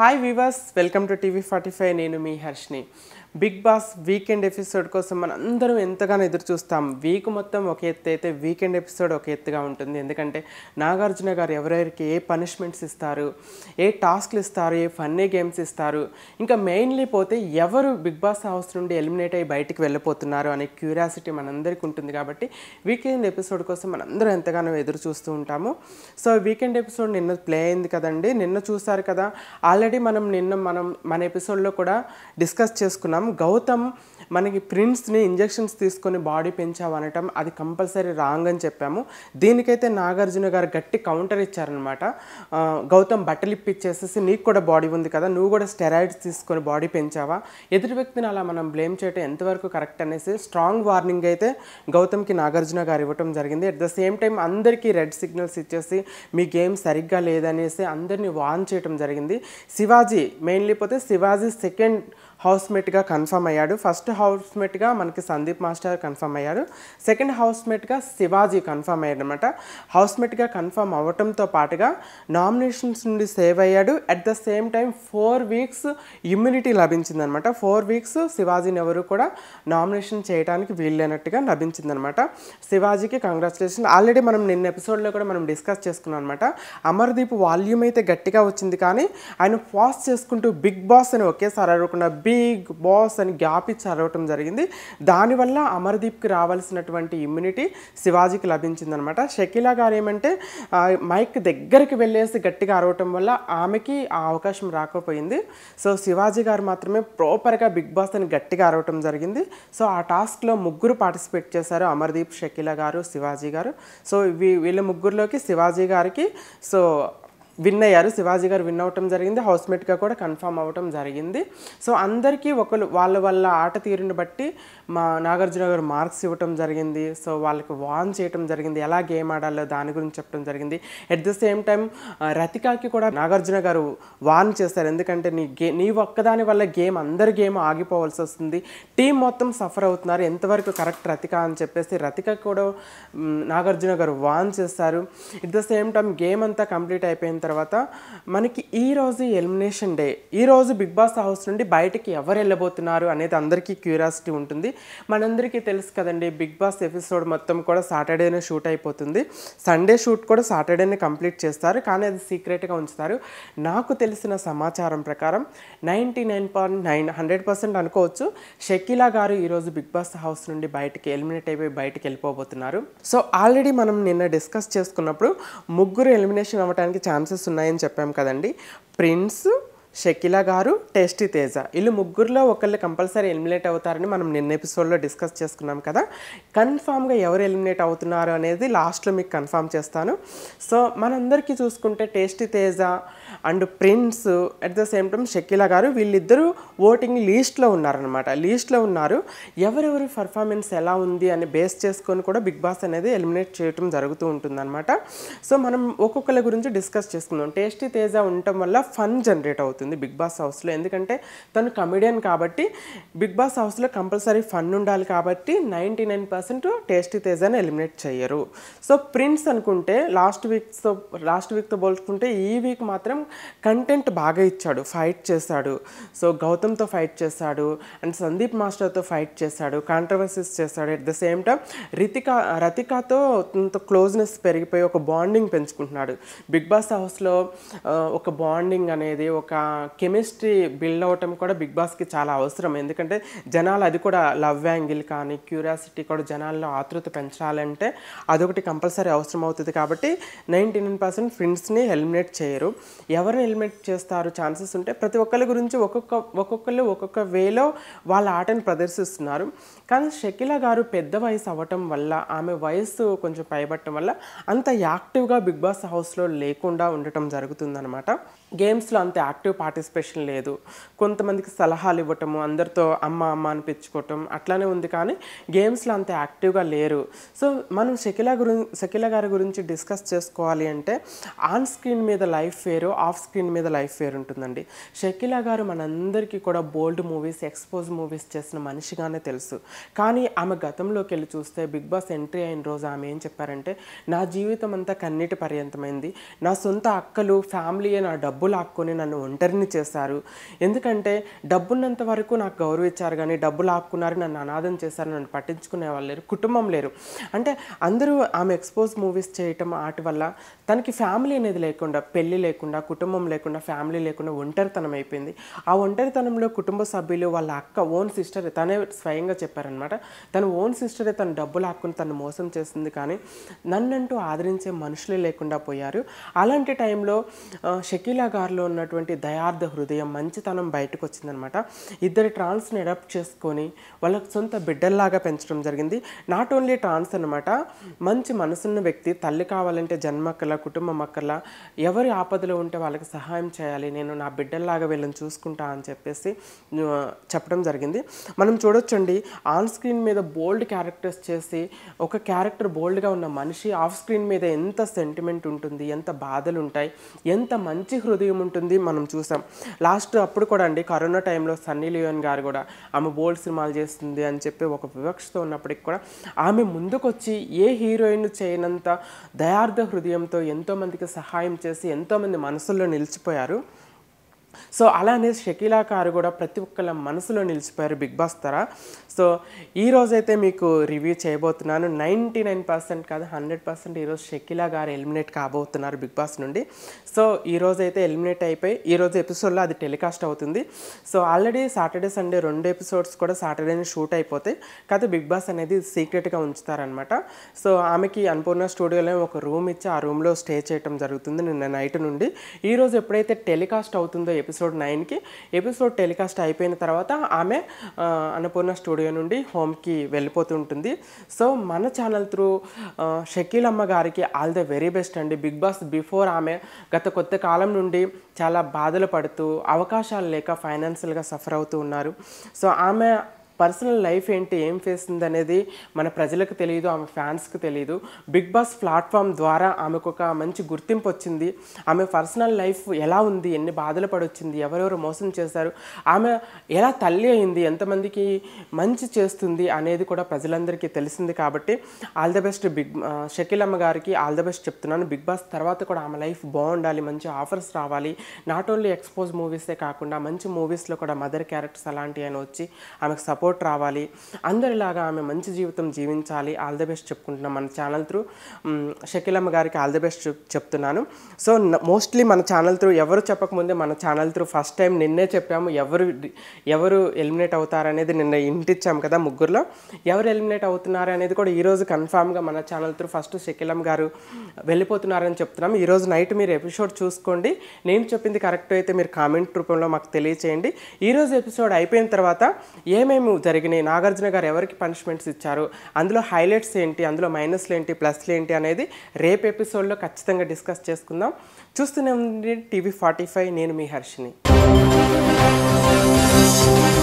hi viewers welcome to TV forty five నేను మీ Harshini Bigg Boss weekend episode కోసం మనం అందరం ఎంతగానో ఎదురు చూస్తాం వీక్ మొత్తం ఒక ఎత్తు అయితే వీకెండ్ ఎపిసోడ్ ఒక ఎత్తుగా ఉంటుంది ఎందుకంటే నాగార్జున గారు ఎవరెవరికి ఏ పనిష్మెంట్స్ ఇస్తారు ఏ టాస్క్లు ఇస్తారు ఏ ఫన్నీ గేమ్స్ ఇస్తారు ఇంకా మెయిన్లీ పోతే ఎవరు బిగ్ బాస్ హౌస్ నుండి ఎలిమినేట్ అయ్యి బయటికి వెళ్ళిపోతున్నారు అనే క్యూరియాసిటీ మనందరికీ ఉంటుంది కాబట్టి వీకెండ్ ఎపిసోడ్ కోసం మనందరం ఎంతగానో ఎదురు చూస్తూ ఉంటాము సో వీకెండ్ ఎపిసోడ్ నిన్న ప్లే అయింది కదండి నిన్న చూసారు కదా ఆల్రెడీ మనం నిన్న మనం మన ఎపిసోడ్లో కూడా డిస్కస్ చేసుకున్నాం గౌతమ్ మనకి ప్రిన్స్ని ఇంజెక్షన్స్ తీసుకొని బాడీ పెంచావు అనటం అది కంపల్సరీ రాంగ్ అని చెప్పాము దీనికైతే నాగార్జున గారు గట్టి కౌంటర్ ఇచ్చారనమాట ఆ, గౌతమ్ బట్టలు ఇప్పిచ్చేసేసి నీకు కూడా బాడీ ఉంది కదా నువ్వు కూడా స్టెరాయిడ్స్ తీసుకొని బాడీ పెంచావా ఎదుటి వ్యక్తిని అలా మనం బ్లేమ్ చేయటం ఎంతవరకు కరెక్ట్ అనేసి స్ట్రాంగ్ వార్నింగ్ అయితే గౌతమ్కి నాగార్జున గారు ఇవ్వటం జరిగింది అట్ ద సేమ్ టైం అందరికీ రెడ్ సిగ్నల్స్ ఇచ్చేసి మీ గేమ్ సరిగ్గా లేదనేసి అందరినీ వార్న్ చేయటం జరిగింది శివాజీ మెయిన్లీ పోతే శివాజీ సెకండ్ హౌస్మేట్గా కన్ఫర్మ్ అయ్యాడు ఫస్ట్ హౌస్మేట్గా మనకి సందీప్ మాస్టర్ కన్ఫర్మ్ అయ్యాడు సెకండ్ హౌస్మేట్గా శివాజీ కన్ఫర్మ్ అయ్యాడు అనమాట హౌస్మేట్గా కన్ఫర్మ్ అవ్వటంతో పాటుగా నామినేషన్స్ నుండి సేవ్ అయ్యాడు at the same time four weeks immunity లభించిందనమాట ఫోర్ వీక్స్ శివాజీని ఎవరు కూడా నామినేషన్ చేయడానికి వీల్లేనట్టుగా లభించిందనమాట శివాజీకి కంగ్రాచులేషన్ ఆల్రెడీ మనం నిన్న ఎపిసోడ్లో కూడా మనం డిస్కస్ చేసుకున్నాం అనమాట అమర్దీప్ వాల్యూమ్ అయితే గట్టిగా వచ్చింది కానీ ఆయన పాస్ చేసుకుంటూ బిగ్ బాస్ అని ఒకేసారి అరవకుండా బిగ్ బాస్ అని గ్యాప్ ఇచ్చి అరవటం జరిగింది దానివల్ల అమర్దీప్కి రావాల్సినటువంటి ఇమ్యూనిటీ శివాజీకి లభించిందనమాట షకీలా గారు ఏమంటే ఆ, మైక్ దగ్గరికి వెళ్ళేసి గట్టిగా అరవటం వల్ల ఆమెకి ఆ అవకాశం రాకపోయింది సో శివాజీ గారు మాత్రమే ప్రాపర్గా బిగ్ బాస్ అని గట్టిగా అరవటం జరిగింది సో ఆ టాస్క్లో ముగ్గురు పార్టిసిపేట్ చేశారు అమర్దీప్ షకీలా గారు శివాజీ గారు సో వీ- వీళ్ళ ముగ్గురులోకి శివాజీ గారికి సో విన్ అయ్యారు శివాజీ గారు విన్ అవ్వటం జరిగింది హౌస్మేట్గా కూడా కన్ఫర్మ్ అవ్వటం జరిగింది సో అందరికీ ఒకరు వాళ్ళ వాళ్ళ ఆట తీరుని బట్టి మా నాగార్జున గారు మార్క్స్ ఇవ్వటం జరిగింది సో వాళ్ళకి వాన్ చేయటం జరిగింది ఎలా గేమ్ ఆడాలో దాని గురించి చెప్పడం జరిగింది ఎట్ ద సేమ్ టైం రతికాకి కూడా నాగార్జున గారు వాన్ చేస్తారు ఎందుకంటే నీ గే నీ ఒక్కదాని వల్ల గేమ్ అందరి గేమ్ ఆగిపోవాల్సి వస్తుంది టీం మొత్తం సఫర్ అవుతున్నారు ఎంతవరకు కరెక్ట్ రతిక అని చెప్పేసి రతిక కూడా మ్, నాగార్జున గారు వాన్ చేస్తారు at the same time game అంతా కంప్లీట్ అయిపోయిన తర్వాత మనకి ఈ రోజు ఎలిమినేషన్ డే ఈ రోజు బిగ్ బాస్ హౌస్ నుండి బయటికి ఎవరు వెళ్ళబోతున్నారు అనేది అందరికీ క్యూరియాసిటీ ఉంటుంది మనందరికీ తెలుసు కదండి బిగ్ బాస్ ఎపిసోడ్ మొత్తం కూడా సాటర్డేనే షూట్ అయిపోతుంది సండే షూట్ కూడా సాటర్డేనే కంప్లీట్ చేస్తారు కానీ అది సీక్రెట్గా ఉంచుతారు నాకు తెలిసిన సమాచారం ప్రకారం ninety nine point nine hundred percent అనుకోవచ్చు షకీలా గారు ఈరోజు బిగ్ బాస్ హౌస్ నుండి బయటికి ఎలిమినేట్ అయిపోయి బయటికి వెళ్ళిపోబోతున్నారు సో ఆల్రెడీ మనం నిన్న డిస్కస్ చేసుకున్నప్పుడు ముగ్గురు ఎలిమినేషన్ అవ్వడానికి ఛాన్సెస్ ఉన్నాయని చెప్పాం కదండి ప్రిన్స్ షకీలా గారు టేస్టీ తేజ వీళ్ళు ముగ్గురులో ఒకళ్ళు కంపల్సరీ ఎలిమినేట్ అవుతారని మనం నిన్న ఎపిసోడ్లో డిస్కస్ చేసుకున్నాం కదా కన్ఫామ్గా ఎవరు ఎలిమినేట్ అవుతున్నారు అనేది లాస్ట్లో మీకు కన్ఫామ్ చేస్తాను సో మనందరికీ చూసుకుంటే tasty Teja and Prince at the same time Shakeela garu వీళ్ళిద్దరూ ఓటింగ్ లీస్ట్లో ఉన్నారనమాట లీస్ట్లో ఉన్నారు ఎవరెవరి పర్ఫార్మెన్స్ ఎలా ఉంది అని బేస్ చేసుకొని కూడా బిగ్ బాస్ అనేది ఎలిమినేట్ చేయటం జరుగుతూ ఉంటుందన్నమాట సో మనం ఒక్కొక్కరి గురించి డిస్కస్ చేసుకుందాం టేస్టీ తేజ ఉండటం వల్ల ఫన్ జనరేట్ అవుతుంది బిగ్ బాస్ హౌస్లో ఎందుకంటే తను కమెడియన్ కాబట్టి బిగ్ బాస్ హౌస్లో కంపల్సరీ ఫన్ ఉండాలి కాబట్టి నైంటీ నైన్ పర్సెంట్ టేస్టీ తేజని ఎలిమినేట్ చేయరు సో ప్రిన్స్ అనుకుంటే లాస్ట్ వీక్తో లాస్ట్ వీక్తో పోల్చుకుంటే ఈ వీక్ మాత్రం కంటెంట్ బాగా ఇచ్చాడు ఫైట్ చేశాడు సో గౌతమ్తో ఫైట్ చేశాడు అండ్ సందీప్ మాస్టర్తో ఫైట్ చేశాడు కాంట్రవర్సీస్ చేశాడు at the same time Ritika రతికాతో తనతో క్లోజ్నెస్ పెరిగిపోయి ఒక బాండింగ్ పెంచుకుంటున్నాడు బిగ్ బాస్ హౌస్లో ఆ, ఒక బాండింగ్ అనేది ఒక కెమిస్ట్రీ బిల్డ్ అవ్వటం కూడా బిగ్ బాస్కి చాలా అవసరం ఎందుకంటే జనాలు అది కూడా లవ్ యాంగిల్ కానీ క్యూరియాసిటీ కూడా జనాల్లో ఆతృత పెంచాలంటే అదొకటి కంపల్సరీ అవసరం అవుతుంది కాబట్టి నైంటీ నైన్ పర్సెంట్ ఫ్రెండ్స్ని ఎలిమినేట్ చేయరు ఎవరిని ఎలిమినేట్ చేస్తారు ఛాన్సెస్ ఉంటే ప్రతి ఒక్కరి గురించి ఒక్కొక్క ఒక్కొక్కరు ఒక్కొక్క వేలో వాళ్ళ ఆటను ప్రదర్శిస్తున్నారు కానీ షకిలా గారు పెద్ద వయసు అవ్వటం వల్ల ఆమె వయసు కొంచెం పైబట్టడం వల్ల అంత యాక్టివ్గా బిగ్ బాస్ హౌస్లో లేకుండా ఉండటం జరుగుతుందన్నమాట గేమ్స్లో అంత యాక్టివ్ పార్టిసిపేషన్ లేదు కొంతమందికి సలహాలు ఇవ్వటము అందరితో అమ్మ అమ్మ అనిపించుకోవటం అట్లానే ఉంది కానీ గేమ్స్లో అంత యాక్టివ్గా లేరు సో మనం షకిలా గురించి షకిలా గారి గురించి డిస్కస్ చేసుకోవాలి అంటే ఆన్ స్క్రీన్ మీద లైఫ్ వేరు ఆఫ్ స్క్రీన్ మీద లైఫ్ వేరు ఉంటుందండి షకిలా గారు మనందరికీ కూడా బోల్డ్ మూవీస్ ఎక్స్పోజ్ మూవీస్ చేసిన మనిషిగానే తెలుసు కానీ ఆమె గతంలోకి వెళ్ళి చూస్తే బిగ్ బాస్ ఎంట్రీ అయిన రోజు ఆమె ఏం చెప్పారంటే నా జీవితం అంతా కన్నీటి పర్యంతమైంది నా సొంత అక్కలు ఫ్యామిలీయే నా డబ్బు డబ్బు లాక్కొని నన్ను ఒంటరిని చేశారు ఎందుకంటే డబ్బున్నంత వరకు నాకు గౌరవించారు కానీ డబ్బు లాక్కున్నారు నన్ను అనాథం చేశారు నన్ను పట్టించుకునే వాళ్ళు లేరు కుటుంబం లేరు అంటే అందరూ ఆమె ఎక్స్పోజ్ మూవీస్ చేయటం వాటి వల్ల తనకి ఫ్యామిలీ అనేది లేకుండా పెళ్ళి లేకుండా కుటుంబం లేకుండా ఫ్యామిలీ లేకుండా ఒంటరితనం అయిపోయింది ఆ ఒంటరితనంలో కుటుంబ సభ్యులు వాళ్ళ అక్క ఓన్ సిస్టర్ తనే స్వయంగా చెప్పారనమాట తన ఓన్ సిస్టరే తన డబ్బులు లాక్కుని తను మోసం చేసింది కానీ నన్నంటూ ఆదరించే మనుషులే లేకుండా పోయారు అలాంటి టైంలో ఆ, షకీలా గారిలో ఉన్నటువంటి దయార్థ హృదయం మంచితనం బయటకు వచ్చిందనమాట ఇద్దరి ట్రాన్స్ని అడాప్ట్ చేసుకొని వాళ్ళకి సొంత బిడ్డల్లాగా పెంచడం జరిగింది నాట్ ఓన్లీ ట్రాన్స్ అనమాట మంచి మనసున్న వ్యక్తి తల్లి కావాలంటే జన్మక్కల కుటుంబం అక్కల ఎవరి ఆపదలో ఉంటే వాళ్ళకి సహాయం చేయాలి నేను నా బిడ్డల్లాగా వీళ్ళని చూసుకుంటా అని చెప్పేసి ఆ, చెప్పడం జరిగింది మనం చూడొచ్చండి ఆన్ స్క్రీన్ మీద బోల్డ్ క్యారెక్టర్స్ చేసి ఒక క్యారెక్టర్ బోల్డ్గా ఉన్న మనిషి ఆఫ్ స్క్రీన్ మీద ఎంత సెంటిమెంట్ ఉంటుంది ఎంత బాధలు ఉంటాయి ఎంత మంచి హృదయం ఉంటుంది మనం చూసాం లాస్ట్ అప్పుడు కూడా అండి కరోనా టైంలో సన్నీ లియోన్ గారు కూడా ఆమె బోల్డ్ సినిమాలు చేస్తుంది అని చెప్పి ఒక వివక్షతో ఉన్నప్పటికి కూడా ఆమె ముందుకొచ్చి ఏ హీరోయిన్ చేయనంత దయార్థ హృదయంతో ఎంతోమందికి సహాయం చేసి ఎంతోమంది మనసుల్లో నిలిచిపోయారు సో అలానే షకీలా గారు కూడా ప్రతి ఒక్కళ్ళ మనసులో నిలిచిపోయారు బిగ్ బాస్ తర సో ఈ రోజైతే మీకు రివ్యూ చేయబోతున్నాను నైంటీ నైన్ పర్సెంట్ కాదు హండ్రెడ్ పర్సెంట్ ఈరోజు షకీలా గారు ఎలిమినేట్ కాబోతున్నారు బిగ్ బాస్ నుండి సో ఈ రోజు అయితే ఎలిమినేట్ అయిపోయి ఈ రోజు ఎపిసోడ్లో అది టెలికాస్ట్ అవుతుంది సో ఆల్రెడీ సాటర్డే సండే రెండు ఎపిసోడ్స్ కూడా సాటర్డేనే షూట్ అయిపోతాయి కాకపోతే బిగ్ బాస్ అనేది సీక్రెట్గా ఉంచుతారనమాట సో ఆమెకి అన్నపూర్ణ స్టూడియోలో ఒక రూమ్ ఇచ్చి ఆ రూమ్లో స్టే చేయడం జరుగుతుంది నిన్న నైట్ నుండి ఈ రోజు ఎప్పుడైతే టెలికాస్ట్ అవుతుందో ఎపిసోడ్ నైన్కి ఎపిసోడ్ టెలికాస్ట్ అయిపోయిన తర్వాత ఆమె ఆ, అన్నపూర్ణ స్టూడియో నుండి హోమ్కి వెళ్ళిపోతుంటుంది సో మన ఛానల్ త్రూ షకీల్ అమ్మ garu all the very best అండి బిగ్ బాస్ బిఫోర్ ఆమె గత కొత్త కాలం నుండి చాలా బాధలు పడుతూ అవకాశాలు లేక ఫైనాన్షియల్గా సఫర్ అవుతూ ఉన్నారు సో ఆమె పర్సనల్ లైఫ్ ఏంటి ఏం చేస్తుంది అనేది మన ప్రజలకు తెలియదు ఆమె ఫ్యాన్స్కి తెలియదు బిగ్ బాస్ ప్లాట్ఫామ్ ద్వారా ఆమెకు ఒక మంచి గుర్తింపు వచ్చింది ఆమె పర్సనల్ లైఫ్ ఎలా ఉంది ఎన్ని బాధలు పడొచ్చింది ఎవరెవరు మోసం చేశారు ఆమె ఎలా తల్లి అయింది ఎంతమందికి మంచి చేస్తుంది అనేది కూడా ప్రజలందరికీ తెలిసింది కాబట్టి all the best big Shakeel అమ్మ గారికి ఆల్ ద బెస్ట్ చెప్తున్నాను బిగ్ బాస్ తర్వాత కూడా ఆమె లైఫ్ బాగుండాలి మంచి ఆఫర్స్ రావాలి నాట్ ఓన్లీ ఎక్స్పోజ్ మూవీసే కాకుండా మంచి మూవీస్లో కూడా మదర్ క్యారెక్టర్స్ అలాంటివి అని వచ్చి ఆమెకు సపోర్ట్ రావాలి అందరిలాగా ఆమె మంచి జీవితం జీవించాలి ఆల్ ద బెస్ట్ చెప్పుకుంటున్నాం మన ఛానల్ త్రూ షకీలమ్మ గారికి ఆల్ ద బెస్ట్ చెప్తున్నాను సో మోస్ట్లీ మన ఛానల్ త్రూ ఎవరు చెప్పకముందే మన ఛానల్ త్రూ ఫస్ట్ టైం నిన్నే చెప్పాము ఎవరు ఎవరు ఎలిమినేట్ అవుతారనేది నిన్న ఇంటిచ్చాము కదా ముగ్గురులో ఎవరు ఎలిమినేట్ అవుతున్నారు అనేది కూడా ఈరోజు కన్ఫామ్గా మన ఛానల్ త్రూ ఫస్ట్ షకీలమ్మ గారు వెళ్ళిపోతున్నారని చెప్తున్నాం ఈరోజు నైట్ మీరు ఎపిసోడ్ చూసుకోండి నేను చెప్పింది కరెక్ట్ అయితే మీరు కామెంట్ రూపంలో మాకు తెలియచేయండి ఈరోజు ఎపిసోడ్ అయిపోయిన తర్వాత ఏమేమి జరిగినాయి నాగార్జున గారు ఎవరికి పనిష్మెంట్స్ ఇచ్చారు అందులో హైలైట్స్ ఏంటి అందులో మైనస్లు ఏంటి ప్లస్లు ఏంటి అనేది రేపు ఎపిసోడ్లో ఖచ్చితంగా డిస్కస్ చేసుకుందాం చూస్తూనే ఉండండి టీవీ ఫార్టీ ఫైవ్ నేను మీ హర్షిని